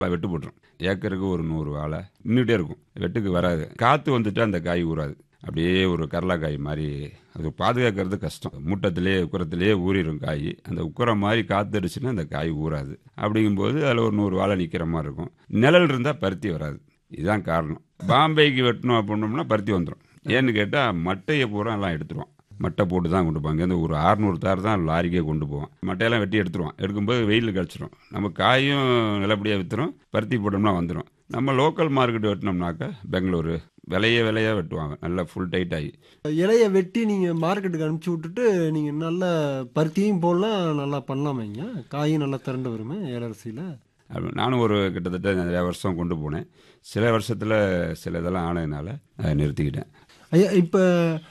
வெட்டு போட்டுரும் ஏக்கருக்கு ஒரு நூறு வாழை நின்றுட்டே இருக்கும் வெட்டுக்கு வராது காற்று வந்துட்டு அந்த காய் ஊறாது அப்படியே ஒரு கடலைக்காய் மாதிரி அது பாதுகாக்கிறது கஷ்டம் மூட்டத்திலே உக்கரத்திலே ஊறிடும் காய் அந்த உக்கரம் மாதிரி காத்தடிச்சுன்னா அந்த காய் ஊறாது அப்படிங்கும்போது அதில் ஒரு நூறு வாழை நிற்கிற மாதிரி இருக்கும் நிழல் இருந்தால் பருத்தி வராது இதுதான் காரணம் பாம்பேக்கு வெட்டணும் அப்படின்னோம்னா பருத்தி வந்துடும் ஏன்னு கேட்டால் மட்டையை பூரா எல்லாம் எடுத்துருவான் மட்டை போட்டு தான் கொண்டு போவாங்க இந்த ஒரு அறுநூறு தார் தான் லாரிக்கே கொண்டு போவான் மட்டையெல்லாம் வெட்டி எடுத்துருவான் எடுக்கும்போது வெயிலில் கிடச்சிரும் நம்ம காயும் நல்லபடியாக விற்றுரும் பருத்தி போட்டோம்னா வந்துடும் நம்ம லோக்கல் மார்க்கெட் வெட்டினோம்னாக்கா பெங்களூரு விலைய விலையாக வெட்டுவாங்க நல்லா ஃபுல் டைட் ஆகி இலைய வெட்டி நீங்கள் மார்க்கெட்டுக்கு அனுப்பிச்சி விட்டுட்டு நீங்கள் நல்ல பருத்தியும் போடலாம் நல்லா பண்ணலாமேங்க காயும் நல்லா திரண்டு வருமே ஏலரசியில் அப்ப நானும் ஒரு கிட்டத்தட்ட நிறைய வருஷம் கொண்டு போனேன் சில வருஷத்தில் சில இதெல்லாம் ஆனதுனால அதை நிறுத்திக்கிட்டேன் ஐயா இப்போ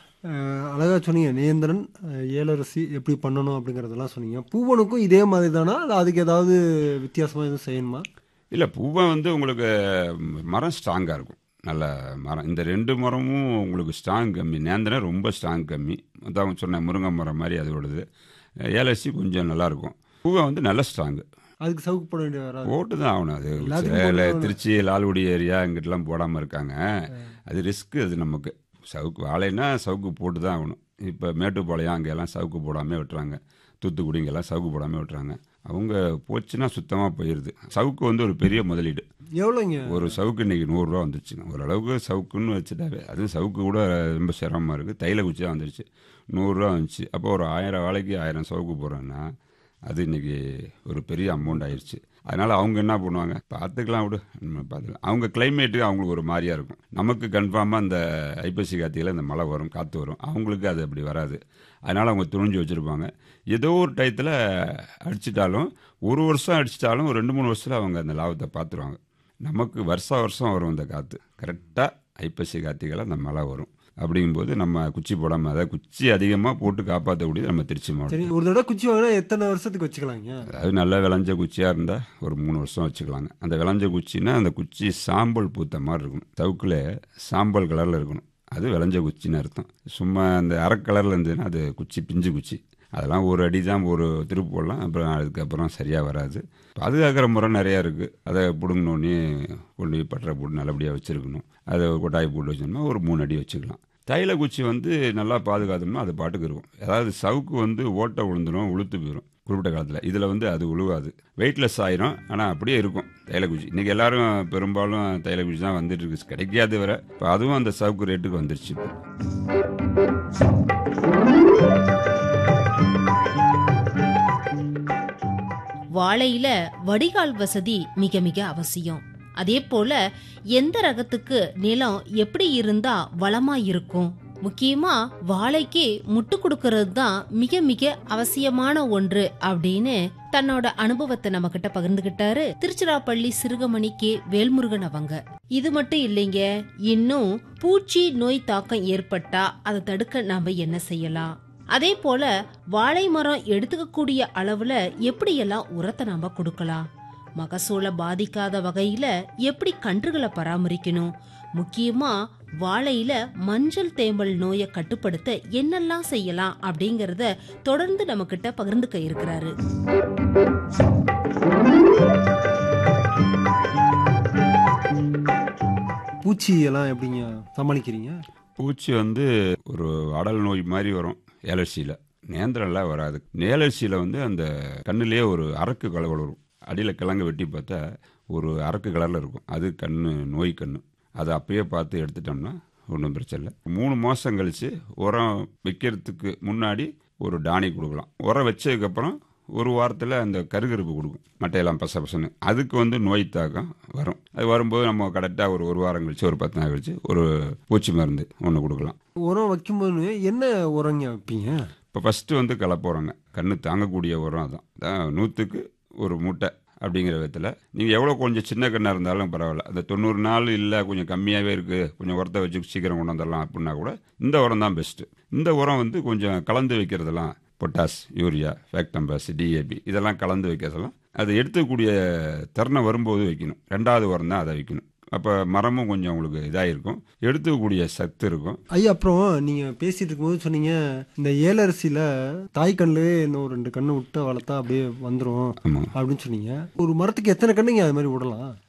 அழகாக சொன்னீங்க நேந்திரன் அஹ், ஏலரசி எப்படி பண்ணணும் அப்படிங்கிறதெல்லாம் சொன்னீங்க பூவனுக்கும் இதே மாதிரி தானா இல்லை அதுக்கு ஏதாவது வித்தியாசமாக எதுவும் செய்யணுமா இல்லை பூவை வந்து உங்களுக்கு ம், மரம் ஸ்ட்ராங்காக இருக்கும் நல்ல மரம் இந்த ரெண்டு மரமும் உங்களுக்கு ஸ்ட்ராங் கம்மி நேந்திரம் ரொம்ப ஸ்ட்ராங் கம்மி அதான் சொன்ன முருங்கை மரம் மாதிரி அதோடது ஏலசி கொஞ்சம் நல்லாயிருக்கும் பூவை வந்து நல்ல ஸ்ட்ராங்கு அதுக்கு சவுக்கு போட வேண்டிய வராது போட்டு தான் ஆகணும் அது எல்லாத்துக்கும் சேலை, போட்டு திருச்சி லால்குடி ஏரியா இங்கிட்டலாம் போடாமல் இருக்காங்க அது ரிஸ்க்கு அது நமக்கு சவுக்கு வாழைன்னா சவுக்கு போட்டு தான் ஆகணும் இப்போ மேட்டுப்பாளையம் அங்கெல்லாம் சவுக்கு போடாமல் விட்டுறாங்க தூத்துக்குடி இங்கெல்லாம் சவுக்கு போடாமல் விட்டுறாங்க அவங்க போச்சுன்னா சுத்தமாக போயிடுது சவுக்கு வந்து ஒரு பெரிய முதலீடு எவ்வளோங்க ஒரு சவுக்கு இன்னைக்கு நூறுரூவா வந்துருச்சுங்க ஓரளவுக்கு சவுக்குன்னு வச்சுட்டாவே அதுவும் சவுக்கு கூட ரொம்ப சிரமமாக இருக்குது தைல குச்சி தான் வந்துருச்சு நூறுரூவா வந்துச்சு அப்போ ஒரு ஆயிரம் வாழைக்கு ஆயிரம் சவுக்கு போடுறோன்னா அது இன்னைக்கு ஒரு பெரிய அமௌண்ட் ஆயிடுச்சு அதனால் அவங்க என்ன பண்ணுவாங்க பார்த்துக்கலாம் விடு நம்ம பார்த்துக்கலாம் அவங்க கிளைமேட்டுக்கு அவங்களுக்கு ஒரு மாதிரியா இருக்கும் நமக்கு கன்ஃபார்மாக அந்த ஐப்பசி கார்த்திகையில் இந்த மழை வரும் காற்று வரும் அவங்களுக்கு அது அப்படி வராது அதனால் அவங்க துணிஞ்சு வச்சுருப்பாங்க ஏதோ ஒரு டயத்தில் அடிச்சிட்டாலும் ஒரு வருஷம் அடிச்சிட்டாலும் ஒரு ரெண்டு மூணு வருஷத்தில் அவங்க அந்த லாபத்தை பார்த்துருவாங்க நமக்கு வருஷா வருஷம் வரும் இந்த காற்று கரெக்டாக ஐப்பசி கார்த்திகையில் அந்த மழை வரும் அப்படிங்கும்போது நம்ம குச்சி போடாமல் அதாவது குச்சி அதிகமாக போட்டு காப்பாற்றக்கூடியது நம்ம திருச்சி மாவட்டம் சரி ஒரு தடவை குச்சி வாங்கினா எத்தனை வருஷத்துக்கு வச்சுக்கலாங்க அதாவது நல்லா விளைஞ்ச குச்சியாக இருந்தால் ஒரு மூணு வருஷம் வச்சுக்கலாங்க அந்த விளைஞ்ச குச்சின்னா அந்த குச்சி சாம்பல் பூத்த மாதிரி இருக்கணும் சவுக்கில் சாம்பல் கலரில் இருக்கணும் அது விளைஞ்ச குச்சின்னு அர்த்தம் சும்மா அந்த அரை கலரில் இருந்ததுன்னா அது குச்சி பிஞ்சு குச்சி அதெல்லாம் ஒரு அடி தான் ஒரு திருப்பு போடலாம் அப்புறம் அதுக்கப்புறம் சரியாக வராது பாதுகாக்கிற முறை நிறையா இருக்குது அதை பிடுங்கினோடனே கொண்டு போய் பட்டறை போட்டு நல்லபடியாக வச்சுருக்கணும் அதை கொட்டாய் போட்டு வச்சோம்னா ஒரு மூணு அடி வச்சுக்கலாம் தைல குச்சி வந்து நல்லா பாதுகாத்தோம்னா அது பாட்டுக்கு இருக்கும் அதாவது சவுக்கு வந்து ஓட்டை விழுந்துடும் உளுத்து போயிடும் குறிப்பிட்ட காலத்தில் இதில் வந்து அது உழுவாது வெயிட்லெஸ் ஆயிரும் ஆனால் அப்படியே இருக்கும் தைலக்குச்சி இன்றைக்கி எல்லாரும் பெரும்பாலும் தைலக்குச்சி தான் வந்துட்டு இருக்கு கிடைக்காது வர இப்போ அதுவும் அந்த சவுக்கு ரேட்டுக்கு வந்துருச்சு இப்போ வாழையில வடிகால் வசதி மிக மிக அவசியம் அதே போல எந்த ரகத்துக்கு நிலம் எப்படி இருந்தா வளமா இருக்கும் முக்கியமா வாழைக்கு முட்டு கொடுக்கறது தான் மிக மிக அவசியமான ஒன்று அப்படின்னு தன்னோட அனுபவத்தை நம்ம கிட்ட பகிர்ந்துகிட்டாரு திருச்சிராப்பள்ளி சிறுகமணி கே வேல்முருகன் அவங்க இது மட்டும் இல்லைங்க இன்னும் பூச்சி நோய் தாக்கம் ஏற்பட்டா அதை தடுக்க நாம என்ன செய்யலாம் அதே போல வாழை மரம் எடுத்துக்கக்கூடிய அளவுல எப்படியெல்லாம் உரத்தை நாம கொடுக்கலாம் மகசூலை பாதிக்காத வகையில எப்படி கன்றுகளை பராமரிக்கணும் முக்கியமா வாழையில மஞ்சள் தேமல் நோயை கட்டுப்படுத்த என்னெல்லாம் செய்யலாம் அப்படிங்கறத தொடர்ந்து நம்ம கிட்ட பகிர்ந்துக்க இருக்கிறாரு பூச்சி எல்லாம் எப்படிங்க சமாளிக்கிறீங்க பூச்சி வந்து ஒரு அடல் நோய் மாதிரி வரும் ஏலர்சியில் நேந்திரம்லாம் வராது நேலர்சியில் வந்து அந்த கண்ணுலேயே ஒரு அரக்கு கலர் வரும் அடியில் கிழங்கு வெட்டி பார்த்தா ஒரு அரக்கு கலரில் இருக்கும் அது கண்ணு நோய் கண்ணு அதை அப்பயே பார்த்து எடுத்துட்டோம்னா ஒன்றும் பிரச்சனை இல்லை மூணு மாதம் கழித்து உரம் வைக்கிறதுக்கு முன்னாடி ஒரு டானி கொடுக்கலாம் உரம் வச்சதுக்கப்புறம் ஒரு வாரத்தில் அந்த கருகருப்பு கொடுக்கும் மட்டையெல்லாம் பச பசன்னு அதுக்கு வந்து நோய் தாக்கம் வரும் அது வரும்போது நம்ம கரெக்டாக ஒரு ஒரு வாரம் கழிச்சு ஒரு பத்து நாள் கழிச்சு ஒரு பூச்சி மருந்து ஒன்று கொடுக்கலாம் உரம் வைக்கும்போது என்ன உரங்க வைப்பீங்க இப்போ ஃபஸ்ட்டு வந்து கலப்போகிறோங்க கண்ணு தாங்கக்கூடிய உரம் அதான் அதான் நூற்றுக்கு ஒரு மூட்டை அப்படிங்கிற விதத்தில் நீங்கள் எவ்வளோ கொஞ்சம் சின்ன கண்ணாக இருந்தாலும் பரவாயில்ல அந்த தொண்ணூறு நாள் இல்லை கொஞ்சம் கம்மியாகவே இருக்குது கொஞ்சம் உரத்தை வச்சு சீக்கிரம் கொண்டு வந்துடலாம் அப்படின்னா கூட இந்த உரம் தான் பெஸ்ட்டு இந்த உரம் வந்து கொஞ்சம் கலந்து வைக்கிறதெல்லாம் பொட்டாஸ் யூரியா ஃபேக்டம்பஸ் டிஏபி இதெல்லாம் கலந்து வைக்கிறதெல்லாம் அது எடுத்துக்கூடிய தருணம் வரும்போது வைக்கணும் ரெண்டாவது உரம் தான் அதை வைக்கணும் அப்போ மரமும் கொஞ்சம் உங்களுக்கு இதாக இருக்கும் எடுத்துக்கக்கூடிய சத்து இருக்கும் ஐயா அப்புறம் நீங்க பேசிட்டு இருக்கும்போது சொன்னீங்க இந்த ஏலரிசியில தாய் கண்ணு இன்னும் ரெண்டு கண்ணு விட்டு வளர்த்தா அப்படியே வந்துரும் ஆமாம் அப்படின்னு சொன்னீங்க ஒரு மரத்துக்கு எத்தனை கண்ணுங்க அது மாதிரி விடலாம்